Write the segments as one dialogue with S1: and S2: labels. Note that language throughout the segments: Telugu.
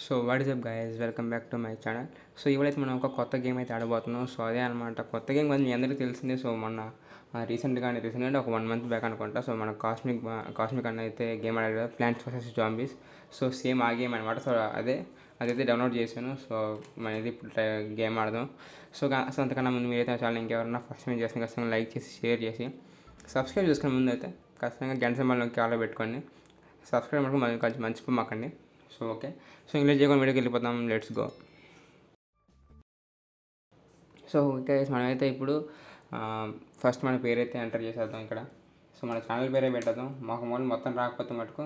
S1: so what is up guys welcome back to my channel so ఇవాళైతే మనం ఒక కొత్త గేమ్ అయితే ఆడబోతున్నాం సో అదే అనమాట కొత్త గేమ్ కొంచెం మీ అందరికీ తెలిసిందే సో మొన్న రీసెంట్గానే రీసెంట్గా అంటే ఒక వన్ మంత్ బ్యాక్ అనుకుంటా సో మన కాస్మిక్ కాస్మిక్ అన్న అయితే గేమ్ ఆడాడు కదా plants versus zombies so same ఆ గేమ్ అనమాట సో అదే అదైతే డౌన్లోడ్ చేశాను సో మనది ఇప్పుడు గేమ్ ఆడదాం సో గా- సో అంతకన్నా ముందు మీరైతే చాలా ఇంకెవరన్నా ఫస్ట్ టైం చేసిన ఖచ్చితంగా లైక్ చేసి షేర్ చేసి సబ్స్క్రైబ్ చేసుకునే ముందు అయితే ఖచ్చితంగా గంట సింబల్లోకి ఆలో పెట్టుకోండి సబ్స్క్రైబ్ మటుకు మళ్ళీ కొంచెం మర్చిపోమాకండి సో ఓకే సో ఇంగ్లీష్ చేయకుండా వీడియోకి వెళ్ళిపోతాం లెట్స్ గో సో ఓకే మనమైతే ఇప్పుడు ఫస్ట్ మన పేరైతే ఎంటర్ చేసేద్దాం ఇక్కడ సో మన ఛానల్ పేరే పెట్టేద్దాం మాకు మొదలు మొత్తం రాకపోతే మటుకు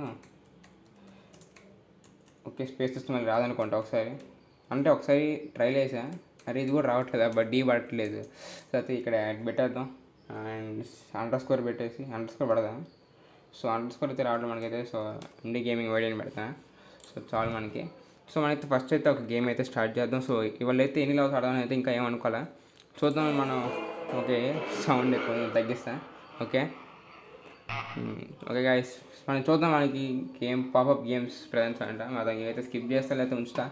S1: ఓకే స్పేస్ ఇస్తే మళ్ళీ రాదనుకుంటా ఒకసారి అంటే ఒకసారి ట్రైల్ వేసా అరే ఇది కూడా రావట్లేదు బట్ డీ పడట్లేదు సో అయితే ఇక్కడ యాడ్ పెట్టేద్దాం అండ్ అండర్ స్కోర్ పెట్టేసి అండర్ స్కోర్ పడదాం సో అండర్ స్కోర్ అయితే రావడం మనకైతే సో ఇండి గేమింగ్ వైడ్ అని పెడతా సో చాలు మనకి సో మనకి ఫస్ట్ అయితే ఒక గేమ్ అయితే స్టార్ట్ చేద్దాం సో ఇవాళ అయితే ఎన్ని లెవెల్స్ ఆడదాం అయితే ఇంకా ఏమనుకోవాలా చూద్దాం మనం ఓకే సౌండ్ ఎక్కువ తగ్గిస్తా ఓకే ఓకే గాయస్ మనం చూద్దాం మనకి గేమ్ పాపప్ గేమ్స్ ప్రజెంట్స్ అంట మరి అయితే స్కిప్ చేస్తా లేకపోతే ఉంచుతా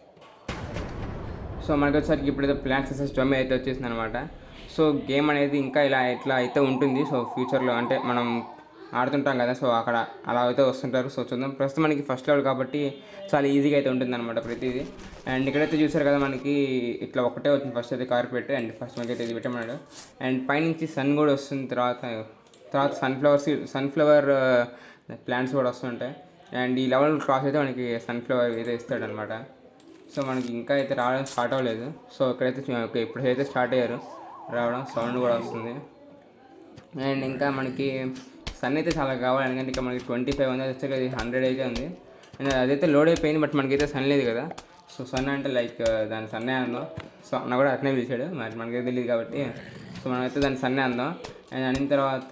S1: సో మనకి వచ్చేసరికి ఇప్పుడైతే ప్లాన్స్ ఎస్ఎస్ డొమ్మే అయితే వచ్చేసింది అనమాట సో గేమ్ అనేది ఇంకా ఇలా ఇట్లా అయితే ఉంటుంది సో ఫ్యూచర్లో అంటే మనం ఆడుతుంటాం కదా సో అక్కడ అలా అయితే వస్తుంటారు సో చూద్దాం ప్రస్తుతం మనకి ఫస్ట్ లెవెల్ కాబట్టి చాలా ఈజీగా అయితే ఉంటుంది అనమాట ప్రతిదీ అండ్ ఇక్కడైతే చూసారు కదా మనకి ఇట్లా ఒకటే వచ్చింది ఫస్ట్ అయితే కార్పెట్ అండ్ ఫస్ట్ మనకి అయితే ఇది పెట్టమన్నాడు అండ్ పైనుంచి సన్ కూడా వస్తుంది తర్వాత తర్వాత సన్ఫ్లవర్స్ సన్ఫ్లవర్ ప్లాంట్స్ కూడా వస్తుంటాయి అండ్ ఈ లెవెల్ క్రాస్ అయితే మనకి సన్ఫ్లవర్ అయితే ఇస్తాడనమాట సో మనకి ఇంకా అయితే రావడం స్టార్ట్ అవ్వలేదు సో ఇక్కడైతే చూ- ఓకే ఇప్పుడైతే స్టార్ట్ అయ్యారు రావడం సౌండ్ కూడా వస్తుంది అండ్ ఇంకా మనకి సన్ అయితే చాలా కావాలి ఎందుకంటే ఇక్కడ మనకి ట్వంటీ ఫైవ్ ఉంది అది వచ్చాక అది హండ్రెడ్ అయితే ఉంది అండ్ అదైతే లోడ్ అయిపోయింది బట్ మనకైతే సన్ లేదు కదా సో సన్ అంటే లైక్ దాని సన్నే అందాం సో అన్న కూడా అట్నే పిలిచాడు మరి మనకైతే తెలియదు కాబట్టి సో మనమైతే దాన్ని సన్నే అందాం అండ్ అనిన తర్వాత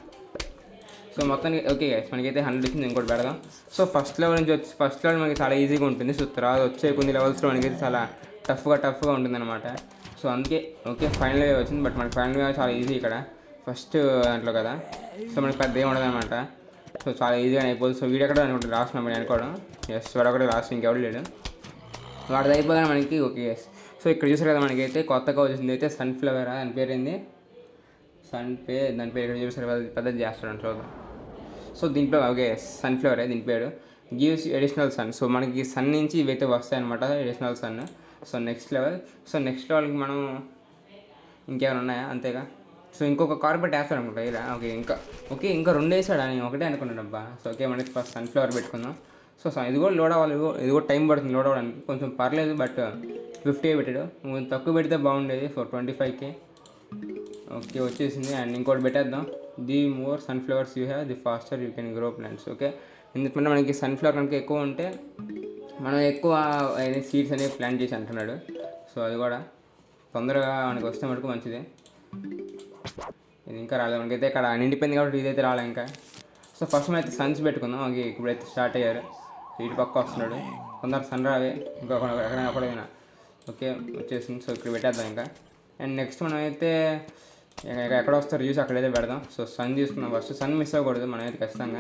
S1: సో మొత్తానికి ఓకే గైస్ మనకైతే హండ్రెడ్ వచ్చింది ఇంకోటి పెడదాం సో ఫస్ట్ లెవెల్ నుంచి వచ్చి ఫస్ట్ లెవెల్ మనకి చాలా ఈజీగా ఉంటుంది సో తర్వాత వచ్చే కొన్ని లెవెల్స్లో మనకైతే చాలా టఫ్గా టఫ్గా ఉంటుంది అనమాట సో అందుకే ఓకే ఫైనల్ వే వచ్చింది బట్ మనకి ఫైనల్ వే చాలా ఈజీ ఇక్కడ ఫస్ట్ దాంట్లో కదా సో మనకి పెద్ద ఏం ఉండదు అనమాట సో చాలా ఈజీగా అయిపోతుంది సో వీడియో కూడా అనుకుంటే లాస్ట్ నెంబర్ అనుకోవడం ఎస్ వాడు ఒకటి లాస్ట్ ఇంకెవడు లేడు వాడిది అయిపోగానే మనకి ఓకే ఎస్ సో ఇక్కడ చూసారు కదా మనకైతే కొత్తగా వచ్చింది అయితే సన్ఫ్లవర్ దాని పేరు ఏంది సన్ పే దాని పేరు ఇక్కడ చూసారు పెద్ద పెద్దది చేస్తాడు చూద్దాం సో దీంట్లో ఓకే సన్ఫ్లవర్ దీని పేరు గివ్స్ అడిషనల్ సన్ సో మనకి సన్ నుంచి ఇవైతే వస్తాయి అనమాట additional sun so next level so next లెవెల్కి మనం ఇంకేమైనా ఉన్నాయా అంతేగా సో ఇంకొక కార్పెట్ వేస్తాడు అనుకుంటా ఇలా ఓకే ఇంకా ఓకే ఇంకా రెండు వేసాడా నేను ఒకటే అనుకున్నాను అబ్బా సో ఓకే మనకి ఫస్ట్ సన్ఫ్లవర్ పెట్టుకుందాం సో సో ఇది కూడా లోడ్ అవ్వాలి ఇది కూడా- ఇది కూడా టైం పడుతుంది లోడ్ అవ్వడానికి కొంచెం పర్లేదు బట్ ఫిఫ్టీ పెట్టాడు కొంచెం తక్కువ పెడితే బాగుండేది ఫర్ ట్వంటీ ఫైవ్కి ఓకే వచ్చేసింది అండ్ ఇంకోటి పెట్టేద్దాం the more sunflowers you have the faster you can grow plants okay ఎందుకంటే మనకి సన్ఫ్లవర్ కనుక ఎక్కువ ఉంటే మనం ఎక్కువ సీడ్స్ అనేవి ప్లాంట్ చేసి అంటున్నాడు సో అది కూడా తొందరగా మనకి వస్తే మటుకు మంచిది ఇది ఇంకా రాలేదు మనకైతే ఇక్కడ నిండిపోయింది కాబట్టి ఇదైతే రాలే ఇంకా సో ఫస్ట్ మనం అయితే సన్స్ పెట్టుకుందాం ఓకే ఇప్పుడైతే స్టార్ట్ అయ్యారు ఇటు పక్క వస్తున్నాడు కొందరు సన్ రావే ఇంకొక ఎక్కడైనా ఒకడైనా ఓకే వచ్చేసింది సో ఇక్కడ పెట్టేద్దాం ఇంకా అండ్ నెక్స్ట్ మనం అయితే ఇక- ఇక ఎక్కడ వస్తారు చూసి అక్కడైతే పెడదాం సో సన్ తీసుకుందాం ఫస్ట్ సన్ మిస్ అవ్వకూడదు మనం అయితే ఖచ్చితంగా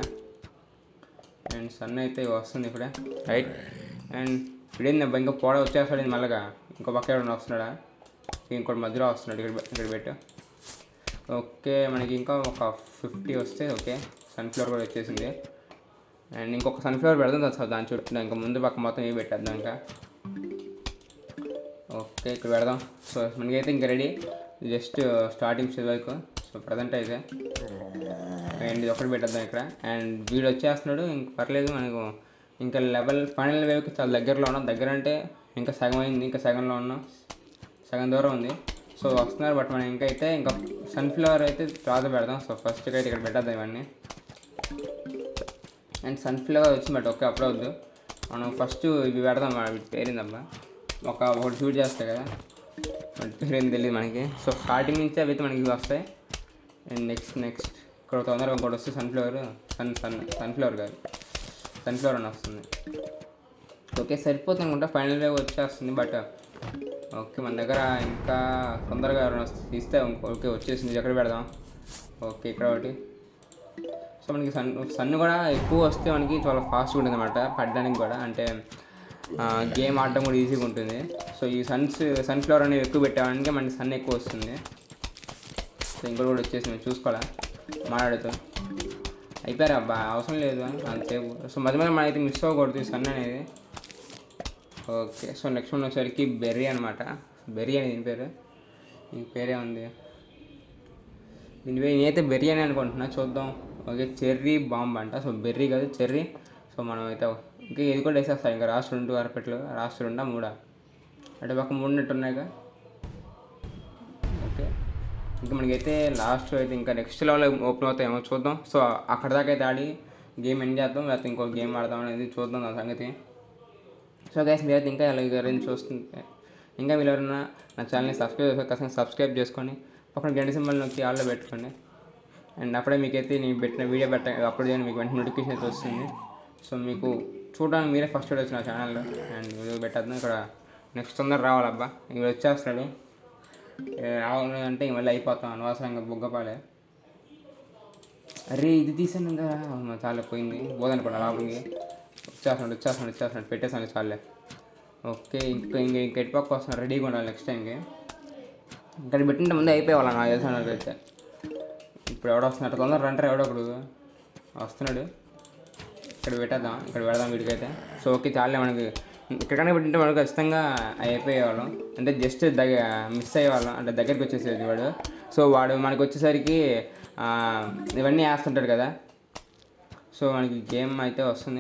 S1: అండ్ సన్ అయితే వస్తుంది ఇప్పుడే రైట్ అండ్ ఇప్పుడేంది అబ్బా ఇంకా పోడ వచ్చేస్తాడు ఇది మళ్ళగా ఇంకో పక్క ఎవరైనా వస్తున్నాడా ఇంకోటి మధ్యలో వస్తున్నాడు ఇక్కడ పె- ఇక్కడ పెట్టు ఓకే మనకి ఇంకా ఒక ఫిఫ్టీ వస్తే ఓకే సన్ఫ్లవర్ కూడా వచ్చేసింది అండ్ ఇంకొక సన్ఫ్లవర్ పెడదాం దాని దాని చుట్టూ ఇంకా ముందు పక్క మొత్తం ఏ పెట్టేద్దాం ఇంకా ఓకే ఇక్కడ పెడదాం సో మనకైతే ఇంకా రెడీ జస్ట్ స్టార్టింగ్ స్టేజ్ వరకు సో ప్రజెంట్ అయితే అండ్ ఇది ఒకటి పెట్టేద్దాం ఇక్కడ అండ్ వీడు వచ్చేస్తున్నాడు ఇంక పర్లేదు మనకు ఇంకా లెవెల్ ఫైనల్ వేవ్కి చాలా దగ్గరలో ఉన్నాం దగ్గర అంటే ఇంకా సగం అయింది ఇంకా సగంలో ఉన్నాం సగం దూరం ఉంది సో వస్తున్నారు బట్ మనం ఇంకా అయితే ఇంకా సన్ఫ్లవర్ అయితే తర్వాత పెడదాం సో ఫస్ట్ అయితే ఇక్కడ పెట్టేద్దాం ఇవన్నీ అండ్ సన్ఫ్లవర్ వచ్చింది బట్ ఓకే అప్పుడే వద్దు మనం ఫస్ట్ ఇవి పెడదాం మన వీటి పేరిందమ్మా ఒక ఒకటి షూట్ చేస్తాయి కదా వాటి పేరు ఏం తెలియదు మనకి సో స్టార్టింగ్ నుంచి అవి అయితే మనకి ఇవి వస్తాయి అండ్ నెక్స్ట్ నెక్స్ట్ ఇక్కడ తొందరగా ఇంకోటి వస్తే సన్ఫ్లవర్ సన్ సన్ సన్ఫ్లవర్ కాదు సన్ఫ్లవర్ అని వస్తుంది ఓకే సరిపోతుంది అనుకుంటా ఫైనల్ వేవ్ వచ్చేస్తుంది బట్ ఓకే మన దగ్గర ఇంకా తొందరగా ఎవరైనా వస్తే ఇస్తే ఇంకో- ఓకే వచ్చేసింది ఎక్కడ పెడదాం ఓకే ఇక్కడ ఒకటి సో మనకి సన్ సన్ కూడా ఎక్కువ వస్తే మనకి చాలా ఫాస్ట్గా ఉంటుంది అనమాట పడడానికి కూడా అంటే గేమ్ ఆడటం కూడా ఈజీగా ఉంటుంది సో ఈ సన్స్ సన్ఫ్లవర్ అనేవి ఎక్కువ పెట్టామంటే మనకి సన్ ఎక్కువ వస్తుంది సో ఇంకోటి కూడా వచ్చేసి మేము చూసుకోవాలా మాట్లాడుతూ అయిపోయారు అబ్బా అవసరం లేదు అంతసేపు సో మధ్య మధ్య మనమైతే మిస్ అవ్వకూడదు ఈ సన్ అనేది ఓకే సో నెక్స్ట్ వన్ వచ్చేసరికి బెర్రీ అనమాట బెర్రీ అని దీని పేరు దీని పేరే ఉంది దీని పేరు నేనైతే బెర్రీ అని అనుకుంటున్నా చూద్దాం ఓకే చెర్రీ బాంబ్ అంట సో బెర్రీ కాదు చెర్రీ సో మనం అయితే ఇంకా ఇది కూడా వేసేస్తాం ఇంకా రాష్ట్ర రెండు అరపెట్లు రాష్ట్ర రెండా మూడా అంటే పక్క మూడు నెట్టు ఉన్నాయిగా ఓకే ఇంకా మనకైతే లాస్ట్ అయితే ఇంకా నెక్స్ట్ లెవెల్ ఓపెన్ అవుతాయేమో చూద్దాం సో అక్కడ దాకా అయితే ఆడి గేమ్ ఎండ్ చేద్దాం లేకపోతే ఇంకో గేమ్ ఆడదాం అనేది చూద్దాం నా సంగతి సో గైస్ మీరైతే ఇంకా ఇలా ఎవరైనా చూస్తుంటే ఇంకా మీరు ఎవరైనా నా ఛానల్ని సబ్స్క్రైబ్ చేసుకో ఖచ్చితంగా సబ్స్క్రైబ్ చేసుకొని పక్కన గంట సింబల్ నొక్కి ఆల్లో పెట్టుకోండి అండ్ అప్పుడే మీకైతే నేను పెట్టిన వీడియో పెట్ట అప్లోడ్ చేయడానికి మీకు వెంటనే నోటిఫికేషన్ అయితే వస్తుంది సో మీకు చూడడానికి మీరే ఫస్ట్ వచ్చి నా ఛానల్లో అండ్ వీడియో పెట్టద్దాం ఇక్కడ నెక్స్ట్ తొందర రావాలబ్బా ఇక్కడ వచ్చేస్తాడు ఏ, రావాలి అంటే ఇంక మళ్ళీ అయిపోతాం అనవసరంగా బుగ్గపాలే అరే ఇది తీసాను ఇంకా అమ్మ, చాలా పోయింది పోదనుకోండి లోపలికి వచ్చేస్తున్నాడు వచ్చేస్తున్నాడు వచ్చేస్తున్నాడు పెట్టేసాను చాలే ఓకే ఇంకా ఇంక ఇంక ఎటుపక్క వస్తున్నాడు రెడీగా ఉండాలి నెక్స్ట్ టైంకి ఇక్కడ పెట్టింటే ముందే అయిపోయేవాళ్ళ నాకు తెలిసిన అయితే ఇప్పుడు ఎవడో వస్తున్నాడు తొందర రంటారు ఎవడో ఒకడు వస్తున్నాడు ఇక్కడ పెట్టేద్దాం ఇక్కడ పెడదాం వీడికైతే సో ఓకే చాలే మనకి ఇక్కడనే పెట్టింటే మనకు ఖచ్చితంగా అయిపోయేవాళ్ళం అంటే జస్ట్ దగ్గర మిస్ అయ్యేవాళ్ళం అంటే దగ్గరికి వచ్చేసేది వాడు సో వాడు మనకి వచ్చేసరికి ఆ, ఇవన్నీ వేస్తుంటాడు కదా సో మనకి గేమ్ అయితే వస్తుంది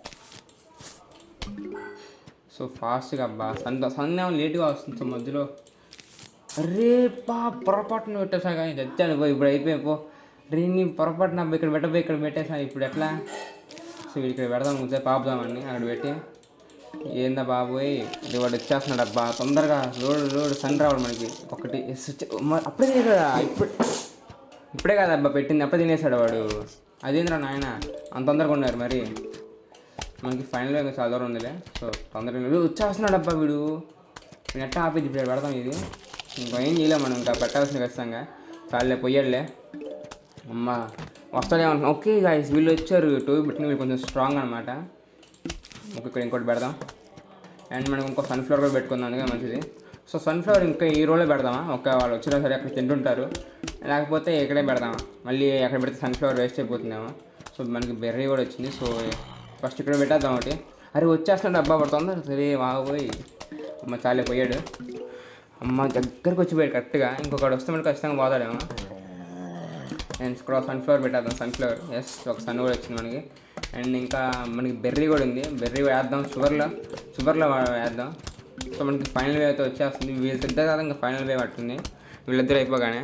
S1: సో ఫాస్ట్గా అబ్బా సంద సందేహం లేట్గా వస్తుంది సో మధ్యలో అరే పా పొరపాటున పెట్టేసా కానీ తెచ్చాను పో ఇప్పుడు అయిపోయి పో రే నీ పొరపాటున అబ్బా ఇక్కడ పెట్టబోయి ఇక్కడ పెట్టేసా ఇప్పుడు ఎట్లా సో ఇక్కడ పెడదాం ముందే పాపుదామని అక్కడ పెట్టి ఏందా బాబోయ్ ఇది వాడు వచ్చేస్తున్నాడు అబ్బా తొందరగా లోడ్ లోడ్ సన్ రావాలి మనకి ఒకటి ఎస్ వచ్చే- మ- అప్పుడే తినేసాడా ఇప్పుడు ఇప్పుడే కదా అబ్బా పెట్టింది అప్పుడే తినేసాడు వాడు అదేంద్రా నాయన అంత తొందరగా ఉన్నారు మరి మనకి ఫైనల్గా ఇంకా చాలా దూరం ఉందిలే సో తొందరగా వీడు వచ్చేస్తున్నాడు అబ్బా వీడు నేను ఎట్టా ఆపేది ఇప్పుడు పెడతాం ఇది ఇంకా ఏం చేయలేం మనం ఇంకా పెట్టాల్సింది ఖచ్చితంగా చాలే పొయ్యాడులే అమ్మ వస్తాడేమంటున్నా ఓకే గాయస్ వీళ్ళు వచ్చారు టూ పెట్టిన వీళ్ళు కొంచెం స్ట్రాంగ్ అనమాట ఓకే ఇక్కడ ఇంకోటి పెడదాం అండ్ మనం ఇంకో సన్ఫ్లవర్ కూడా పెట్టుకుందాం అందుకే మంచిది సో సన్ఫ్లవర్ ఇంకా ఈ రోలో పెడదామా ఒక వాళ్ళు వచ్చినా సరే అక్కడ తింటుంటారు లేకపోతే ఇక్కడే పెడదామా మళ్ళీ అక్కడ పెడితే సన్ఫ్లవర్ వేస్ట్ అయిపోతుందేమో సో మనకి బెర్రీ కూడా వచ్చింది సో ఫస్ట్ ఇక్కడ పెట్టేద్దాం ఒకటి అరే వచ్చేస్తున్నాడు అబ్బా పడుతుంది సరే బాబోయ్ అమ్మ చాలే పోయాడు అమ్మ దగ్గరకు వచ్చి పోయాడు కరెక్ట్గా ఇంకొకటి వస్తే మనకి ఖచ్చితంగా పోతాడేమో అండ్ ఇక్కడ సన్ఫ్లవర్ పెట్టేద్దాం సన్ఫ్లవర్ ఎస్ ఒక సన్ కూడా వచ్చింది మనకి అండ్ ఇంకా మనకి బెర్రీ కూడా ఉంది బెర్రీ వేద్దాం షుగర్లో షుగర్లో వేద్దాం సో మనకి ఫైనల్ వే అయితే వచ్చేస్తుంది వీళ్ళిద్దరు కాదు ఇంకా ఫైనల్ వే పట్టుంది వీళ్ళిద్దరు అయిపోగానే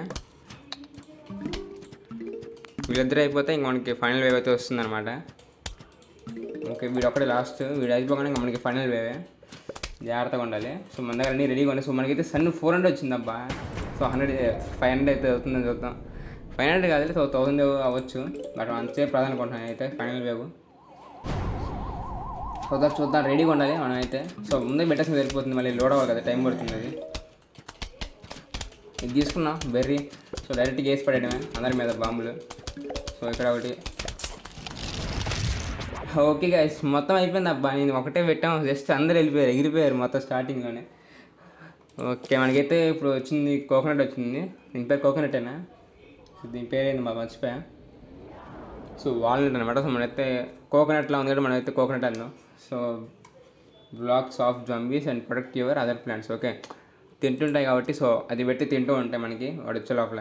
S1: వీళ్ళిద్దరు అయిపోతే ఇంక మనకి ఫైనల్ వేవ్ అయితే వస్తుంది అనమాట ఓకే వీడు ఒక్కడే లాస్ట్ వీడు అయిపోగానే ఇంకా మనకి ఫైనల్ వేవే జాగ్రత్తగా ఉండాలి సో మన దగ్గర అన్నీ రెడీగా ఉన్నాయి సో మనకైతే సన్ ఫోర్ హండ్రెడ్ వచ్చింది అబ్బా సో హండ్రెడ్ ఫైవ్ హండ్రెడ్ అయితే అవుతుందని చూద్దాం ఫైవ్ హండ్రెడ్ కాదు సో థౌసండ్ అవ్వచ్చు బట్ అంతే ప్రధాన అనుకుంటున్నాను అయితే ఫైనల్ వేవ్ చూద్దాం చూద్దాం రెడీగా ఉండాలి మనం అయితే సో ముందే పెట్టేసి వెళ్ళిపోతుంది మళ్ళీ లోడ్ అవ్వాలి కదా టైం పడుతుంది అది ఇది తీసుకున్నాం బెర్రీ సో డైరెక్ట్గా వేసి పడేయడమే అందరి మీద బాంబులు సో ఇక్కడ ఒకటి ఓకే గైస్ మొత్తం అయిపోయింది అబ్బా నేను ఒకటే పెట్టాం జస్ట్ అందరు వెళ్ళిపోయారు ఎగిరిపోయారు మొత్తం స్టార్టింగ్లోనే ఓకే మనకైతే ఇప్పుడు వచ్చింది కోకోనట్ వచ్చింది దీని పేరు కోకోనట్టేనా సో దీని పేరు ఏంది మాకు మర్చిపోయా సో వాల్నట్ అనమాట సో మనైతే కోకోనట్లో ఉంది కదా మనమైతే కోకోనట్ అన్నాం so blocks of zombies and protect your other plants okay తింటుంటాయి కాబట్టి సో అది పెట్టి తింటూ ఉంటాయి మనకి వాడు వచ్చే లోపల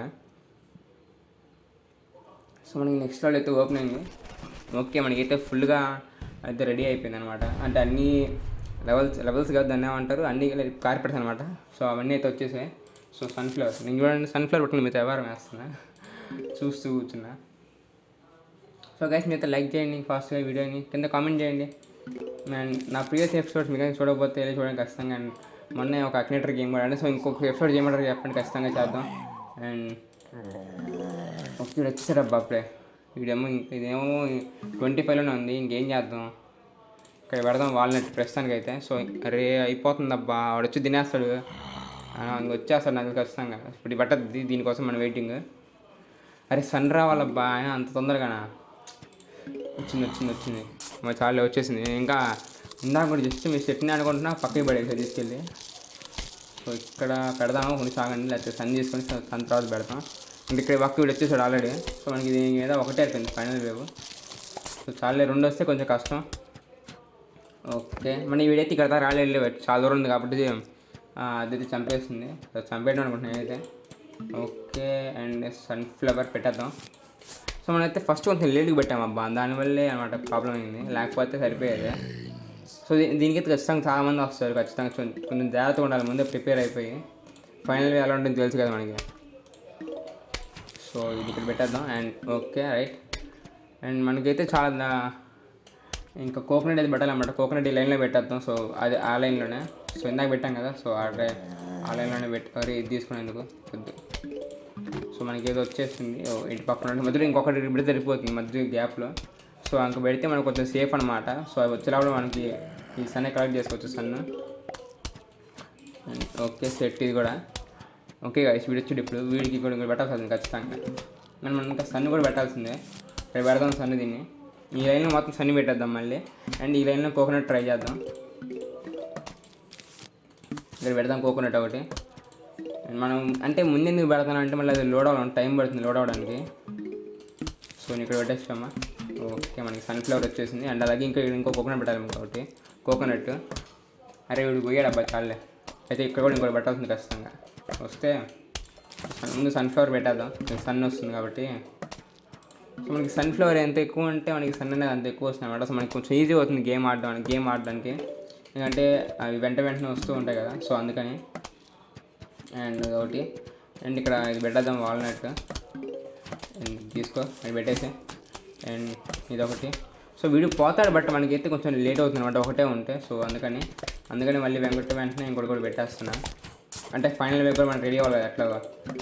S1: సో మనకి నెక్స్ట్ వాళ్ళు అయితే ఓపెన్ అయింది ఓకే మనకైతే ఫుల్గా అయితే రెడీ అయిపోయింది అనమాట అంటే అన్ని లెవెల్స్ లెవెల్స్ కాదు దాన్ని ఏమంటారు అన్ని కార్పెట్స్ అనమాట సో అవన్నీ అయితే వచ్చేసాయి సో సన్ఫ్లవర్ నేను చూడండి సన్ఫ్లవర్ పట్టుకుని మీతో ఎవరు వేస్తున్నా చూస్తూ కూర్చున్నా సో గైస్ మీతో లైక్ చేయండి ఫాస్ట్గా వీడియోని కింద కామెంట్ చేయండి అండ్ నా ప్రీవియస్ ఎపిసోడ్స్ మీకు కానీ చూడకపోతే వెళ్ళి చూడండి ఖచ్చితంగా అండ్ మొన్నే ఒక అక్నేటర్ గేమ్ కూడా సో ఇంకొక ఎపిసోడ్ చేయమంటారు చెప్పండి ఖచ్చితంగా చేద్దాం అండ్ ఓకే వీడు వచ్చేసాడు అబ్బా అప్పుడే వీడేమో ఇంక ఇదేమో ట్వంటీ ఫైవ్లోనే ఉంది ఇంకేం చేద్దాం ఇక్కడ పెడదాం వాల్నట్ ప్రస్తుతానికి అయితే సో అరే అయిపోతుంది అబ్బా వాడు వచ్చి తినేస్తాడు ఆ, ఇంక వచ్చేస్తాడు నాకు ఖచ్చితంగా ఇప్పుడు పట్టద్ది దీనికోసం మన వెయిటింగ్ అరే సన్ రావాలబ్బా ఆయన అంత తొందరగానా వచ్చింది వచ్చింది వచ్చింది మరి చాలే వచ్చేసింది ఇంకా ఇందాక కూడా జస్ట్ మీరు చట్నీ అనుకుంటున్నా పక్కకి పడేసి తీసుకెళ్ళి సో ఇక్కడ పెడదాము కొన్ని సాగండి లేకపోతే సన్ తీసుకొని సన్ సన్ తర్వాత పెడతాం ఇంక ఇక్కడ పక్క వీడు వచ్చేసాడు ఆల్రెడీ సో మనకి ఇది మీద ఒకటే అయిపోయింది ఫైనల్ వేవ్ సో చాలే రెండు వస్తే కొంచెం కష్టం ఓకే మన ఈ వీడైతే ఇక్కడ దాకా రాలేదు చాలా దూరం ఉంది కాబట్టి ఇది, ఆ, అదైతే చంపేస్తుంది సో చంపేయడం అనుకుంటున్నాను నేనైతే ఓకే అండ్ సన్ఫ్లవర్ పెట్టేద్దాం సో మనమైతే ఫస్ట్ కొంచెం లేట్గా పెట్టాము అబ్బా దానివల్లే అనమాట ప్రాబ్లం అయింది లేకపోతే సరిపోయేది సో దీ- దీనికైతే ఖచ్చితంగా చాలా మంది వస్తారు ఖచ్చితంగా కొంచెం కొంచెం జాగ్రత్తగా ఉండాలి ముందే ప్రిపేర్ అయిపోయి ఫైనల్ ఎలా ఉంటుందో తెలుసు కదా మనకి సో ఇది ఇక్కడ పెట్టేద్దాం అండ్ ఓకే రైట్ అండ్ మనకైతే చాలా దా- ఇంకా కోకోనట్ అయితే పెట్టాలన్నమాట కోకోనట్ ఈ లైన్లో పెట్టేద్దాం సో అది ఆ లైన్లోనే సో ఇందాక పెట్టాం కదా సో ఆ లై- ఆ లైన్లోనే పెట్టి మరి ఇది తీసుకునేందుకు వద్దు సో మనకి ఏదో వచ్చేసింది ఓ, ఇటు పక్కన ఉంటే మధ్యలో ఇంకొకటి పెడితే సరిపోతుంది మధ్య గ్యాప్లో సో అంక పెడితే మనకు కొంచెం సేఫ్ అనమాట సో అవి వచ్చేలాగా మనకి ఈ సన్ కలెక్ట్ చేసుకోవచ్చు సన్ను ఓకే సెట్ ఇది కూడా ఓకే గైస్ వీడు వచ్చాడు ఇప్పుడు వీడికి కూడా ఇక్కడ పెట్టాల్సింది ఖచ్చితంగా మనం మనం ఇంకా సన్ కూడా పెట్టాల్సిందే ఇక్కడ పెడదాం సన్ దీన్ని ఈ లైన్లో మొత్తం సన్ని పెట్టేద్దాం మళ్ళీ అండ్ ఈ లైన్లో కోకోనట్ ట్రై చేద్దాం ఇక్కడ పెడదాం కోకోనట్ ఒకటి And మనం అంటే ముందు ఎందుకు పెడతాను అంటే మళ్ళీ అది లోడ్ అవ్వడం టైం పడుతుంది లోడ్ అవ్వడానికి సో నేను ఇక్కడ పెట్టేస్తామా ఓకే మనకి సన్ఫ్లవర్ వచ్చేసింది అండ్ అలాగే ఇంకా ఇంకో కోకోనట్ పెట్టాలి ఇంకొకటి కోకోనట్ అరే వీడు పోయాడు అబ్బాయి చాలే అయితే ఇక్కడ కూడా ఇంకోటి పెట్టాల్సింది ఖచ్చితంగా వస్తే ముందు సన్ఫ్లవర్ పెట్టేద్దాం సన్ వస్తుంది కాబట్టి సో మనకి సన్ఫ్లవర్ ఎంత ఎక్కువ ఉంటే మనకి సన్ అనేది అంత ఎక్కువ వస్తుంది అనమాట సో మనకి కొంచెం ఈజీ అవుతుంది గేమ్ ఆడడానికి గేమ్ ఆడడానికి ఎందుకంటే అవి వెంట వెంటనే వస్తూ ఉంటాయి కదా సో అందుకని అండ్ ఒకటి అండ్ ఇక్కడ ఇది పెట్టేద్దాం వాల్నట్ అండ్ తీసుకో అది పెట్టేసి అండ్ ఇదొకటి సో వీడు పోతాడు బట్ మనకైతే కొంచెం లేట్ అవుతుంది అనమాట ఒకటే ఉంటే సో అందుకని అందుకని మళ్ళీ వెంకట వెంటనే ఇంకోటి కూడా పెట్టేస్తున్నా అంటే ఫైనల్ వేపర్ మనకి రెడీ అవ్వాలి ఎట్లాగా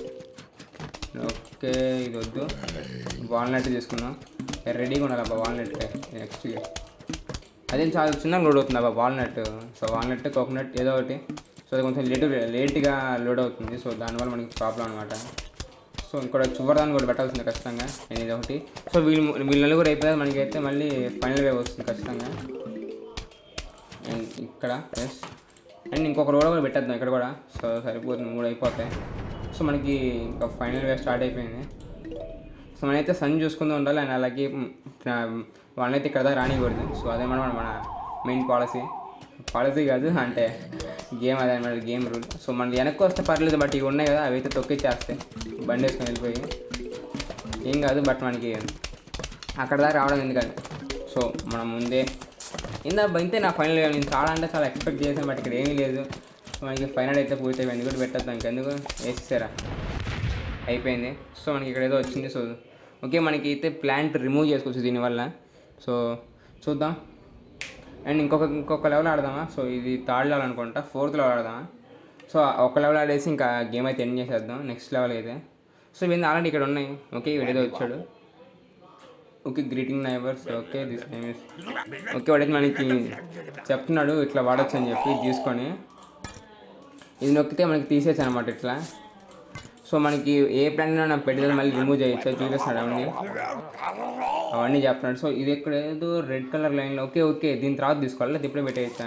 S1: ఓకే ఇది వద్దు వాల్నట్ తీసుకున్నాం రెడీగా ఉండాలి అబ్బా వాల్నట్ నెక్స్ట్ అదే చాలా చిన్న లోడ్ అవుతుంది అబ్బా వాల్నట్ సో వాల్నట్ కోకోనట్ ఏదో ఒకటి సో అది కొంచెం లేట్ లేట్గా లోడ్ అవుతుంది సో దానివల్ల మనకి ప్రాబ్లం అనమాట సో ఇంకోటి చివరిదాన్ని కూడా పెట్టాల్సింది ఖచ్చితంగా నేను ఇది ఒకటి సో వీళ్ళు వీళ్ళు నలుగురు అయిపోతే మనకైతే మళ్ళీ ఫైనల్ వేవ్ వస్తుంది ఖచ్చితంగా అండ్ ఇక్కడ ఎస్ అండ్ ఇంకొక రోడ్ కూడా పెట్టేద్దాం ఇక్కడ కూడా సో సరిపోతుంది మూడు అయిపోతాయి సో మనకి ఇంకా ఫైనల్ వేవ్ స్టార్ట్ అయిపోయింది సో మనమైతే సన్ చూసుకుంటూ ఉండాలి అండ్ అలాగే వాళ్ళనైతే ఇక్కడ దాకా రానికూడదు సో అదే మన మన మెయిన్ పాలసీ పాలసీ కాదు అంటే గేమ్ అదే అనమాట గేమ్ రూల్ సో మనకి వెనక్కి వస్తే పర్లేదు బట్ ఇవి ఉన్నాయి కదా అవి అయితే తొక్కిచ్చేస్తాయి బండి వేసుకొని వెళ్ళిపోయి ఏం కాదు బట్ మనకి అక్కడ దాకా రావడం ఎందుకని సో మనం ముందే ఇందా ఇంతే నా ఫైనల్ నేను చాలా అంటే చాలా ఎక్స్పెక్ట్ చేశాను బట్ ఇక్కడ ఏమీ లేదు సో మనకి ఫైనల్ అయితే పూర్తి ఎందుకు పెట్టేద్దాం ఇంకెందుకు వేసేసారా అయిపోయింది సో మనకి ఇక్కడ ఏదో వచ్చింది సో ఓకే మనకి అయితే ప్లాంట్ రిమూవ్ చేసుకోవచ్చు దీనివల్ల సో చూద్దాం అండ్ ఇంకొక ఇంకొక లెవెల్ ఆడదామా సో ఇది థర్డ్ లెవెల్ అనుకుంటా ఫోర్త్ లెవెల్ ఆడదామా సో ఒక లెవెల్ ఆడేసి ఇంకా గేమ్ అయితే ఎండ్ చేసేద్దాం నెక్స్ట్ లెవెల్ అయితే సో ఇవన్నీ ఆల్రెడీ ఇక్కడ ఉన్నాయి ఓకే వీడేదో వచ్చాడు okay greeting neighbours okay this name is okay వాడైతే మనకి చెప్తున్నాడు ఇట్లా వాడచ్చు అని చెప్పి తీసుకొని ఇది నొక్కితే మనకి తీసేచ్చు అనమాట ఇట్లా సో మనకి ఏ ప్లాన్ నాకు పెట్టేది మళ్ళీ రిమూవ్ చేయొచ్చు చూపిస్తున్నాడు అవన్నీ అవన్నీ చెప్తున్నాడు సో ఇది ఇక్కడ ఏదో రెడ్ కలర్ లైన్లో ఓకే ఓకే దీని తర్వాత తీసుకోవాలి లేదా ఇప్పుడే పెట్టేయచ్చా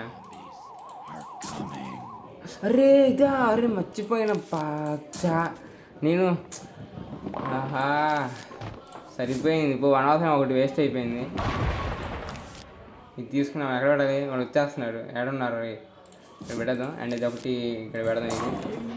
S1: అరే ఇదా అరే మర్చిపోయిన పాచా నేను ఆహా సరిపోయింది ఇప్పుడు అనవసరం ఒకటి వేస్ట్ అయిపోయింది ఇది తీసుకున్నాం ఎక్కడ పడాలి వాడు వచ్చేస్తున్నాడు ఎక్కడున్నారు రే ఇక్కడ పెడదాం అండ్ ఇది ఒకటి ఇక్కడ పెడదాం ఇది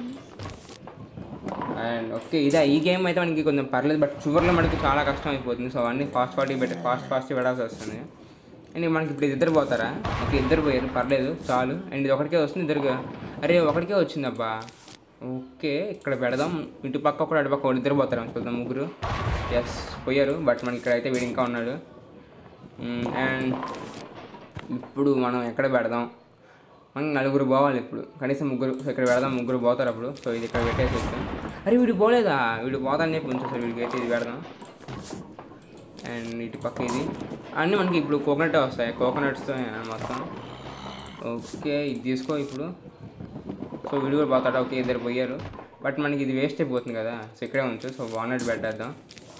S1: అండ్ ఓకే ఇదే ఈ గేమ్ అయితే మనకి కొంచెం పర్లేదు బట్ చివరిలో మనకి చాలా కష్టం అయిపోతుంది సో అన్నీ ఫాస్ట్ ఫాస్ట్గా పెట్టి ఫాస్ట్ ఫాస్ట్ పెట్టాల్సి వస్తుంది అండ్ మనకి ఇప్పుడు ఇద్దరు పోతారా ఓకే ఇద్దరు పోయారు పర్లేదు చాలు అండ్ ఇది ఒకటికే వస్తుంది ఇద్దరు అరే ఒకటికే వచ్చింది అబ్బా ఓకే ఇక్కడ పెడదాం ఇటు పక్క ఒకటి అటు పక్క ఒకటి ఇద్దరు పోతారు అనుకుందాం ముగ్గురు ఎస్ పోయారు బట్ మనకి ఇక్కడైతే వీడు ఇంకా ఉన్నాడు అండ్ ఇప్పుడు మనం ఎక్కడ పెడదాం మనం నలుగురు పోవాలి ఇప్పుడు కనీసం ముగ్గురు సో ఇక్కడ పెడదాం ముగ్గురు పోతారు అప్పుడు సో ఇది ఇక్కడ పెట్టేసి అరే వీడు పోలేదా వీడు పోతాని చెప్పి ఉంచు సార్ వీడికి అయితే ఇది పెడదాం అండ్ ఇటు పక్క ఇది అన్నీ మనకి ఇప్పుడు కోకోనట్ వస్తాయి కోకోనట్స్తో మొత్తం ఓకే ఇది తీసుకో ఇప్పుడు సో వీడు కూడా పోతాడు ఓకే ఇద్దరు పోయారు బట్ మనకి ఇది వేస్ట్ అయిపోతుంది కదా సో ఇక్కడే ఉంచు సో వానట్ పెట్టేద్దాం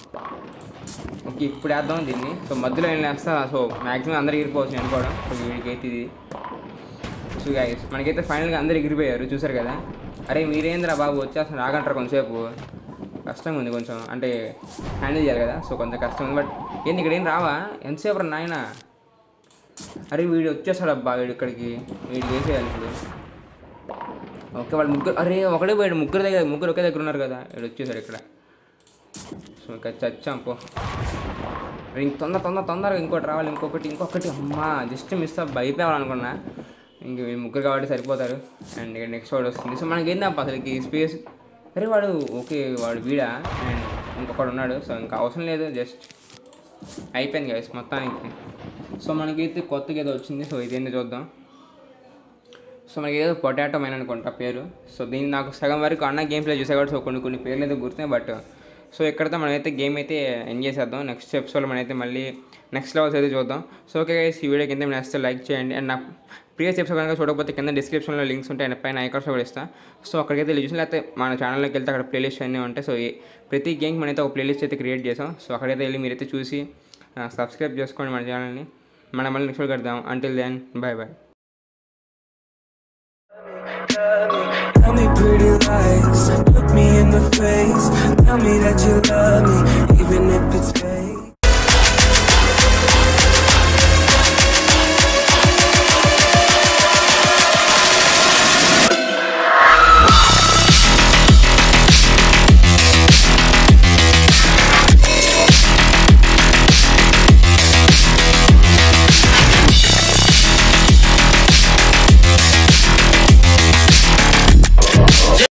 S1: ఓకే ఇప్పుడు వేద్దాం దీన్ని సో మధ్యలో ఏం వేస్తా సో మ్యాక్సిమం అందరు ఎగిరిపోవచ్చు నేను కూడా సో వీడికి అయితే ఇది సో గైస్ మనకైతే ఫైనల్గా అందరు ఎగిరిపోయారు చూసారు కదా అరే మీరేంద్రా బాబు వచ్చేస్తున్నారు ఆగంటారు కొంతసేపు కష్టంగా ఉంది కొంచెం అంటే హ్యాండిల్ చేయాలి కదా సో కొంచెం కష్టం ఉంది బట్ ఏంది ఇక్కడ ఏం రావా ఎంతసేపు రా నాయన అరే వీడు వచ్చేస్తాడు అబ్బా వీడు ఇక్కడికి వీడు వేసేయాలి ఇప్పుడు ఓకే వాళ్ళు ముగ్గురు అరే ఒకడే పోయాడు ముగ్గురు దగ్గర ముగ్గురు ఒకే దగ్గర ఉన్నారు కదా వీడు వచ్చేసాడు ఇక్కడ సో ఇంకా చచ్చాం పో అరే ఇంక తొందర తొందర తొందరగా ఇంకోటి రావాలి ఇంకొకటి ఇంకొకటి అమ్మా జస్ట్ మిస్ అబ్బా అయిపోవాలనుకున్నా ఇంక వీళ్ళు ముగ్గురు కాబట్టి సరిపోతారు అండ్ ఇక నెక్స్ట్ వాడు వస్తుంది సో మనకి ఏందప్ప అసలుకి స్పేస్ అరే వాడు ఓకే వాడు వీడా అండ్ ఇంకొకడు ఉన్నాడు సో ఇంకా అవసరం లేదు జస్ట్ అయిపోయింది గైస్ మొత్తానికి సో మనకైతే కొత్తగా ఏదో వచ్చింది సో ఇదేందో చూద్దాం సో మనకి ఏదో పొటాటో మైన్ అనుకుంటా పేరు సో దీన్ని నాకు సగం వరకు అన్న గేమ్ ప్లే చూసా కాబట్టి సో కొన్ని కొన్ని పేర్లు అయితే గుర్తున్నాయి బట్ సో ఇక్కడతో మనమైతే గేమ్ అయితే ఎంజాయ్ చేద్దాం నెక్స్ట్ ఎపిసోడ్లో మనమైతే మళ్ళీ నెక్స్ట్ లెవెల్స్ అయితే చూద్దాం సో ఓకే గైస్ ఈ వీడియో కింద మీరు నచ్చితే లైక్ చేయండి అండ్ నా ప్రీవియస్ ఎపిసోడ్ కనుక చూడకపోతే కింద డిస్క్రిప్షన్లో లింక్స్ ఉంటాయి అండ్ పైన ఐకాన్స్ కూడా ఇస్తాను సో అక్కడికైతే వెళ్ళి చూసి లేకపోతే మన ఛానల్లోకి వెళ్తే అక్కడ ప్లేలిస్ట్ అన్నీ ఉంటాయి సో ఈ ప్రతి గేమ్కి మనైతే ఒక ప్లేలిస్ట్ అయితే క్రియేట్ చేసాం సో అక్కడైతే వెళ్ళి మీరైతే చూసి సబ్స్క్రైబ్ చేసుకోండి మన ఛానల్ని మనం మళ్ళీ నెక్స్ట్ కడదాం until then bye bye
S2: Tell me pretty lies